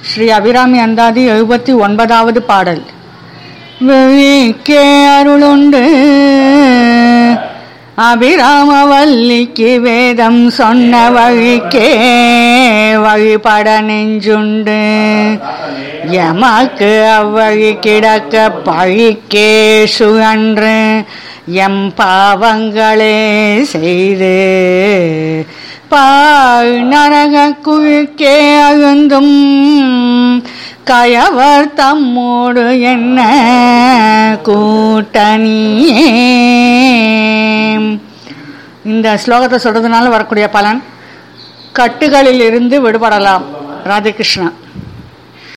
ஸ்ரீ அபிராமி அந்தாதி எழுபத்தி ஒன்பதாவது பாடல் வெளிக்கே அருளுண்டு அபிராமவல்லிக்கு வேதம் சொன்ன வழிக்கே வழிபட நெஞ்சுண்டு எமக்கு அவ்வழி கிடக்க பழிக்கே சுழன்று எம் பாவங்களே செய்து பாழ் நரக குழுக்கே அழுந்தும் கயவர் தம்மோடு என்ன கூட்டணியே இந்த ஸ்லோகத்தை சொல்றதுனால வரக்கூடிய பலன் கட்டுகளில் இருந்து விடுபடலாம் ராதகிருஷ்ணா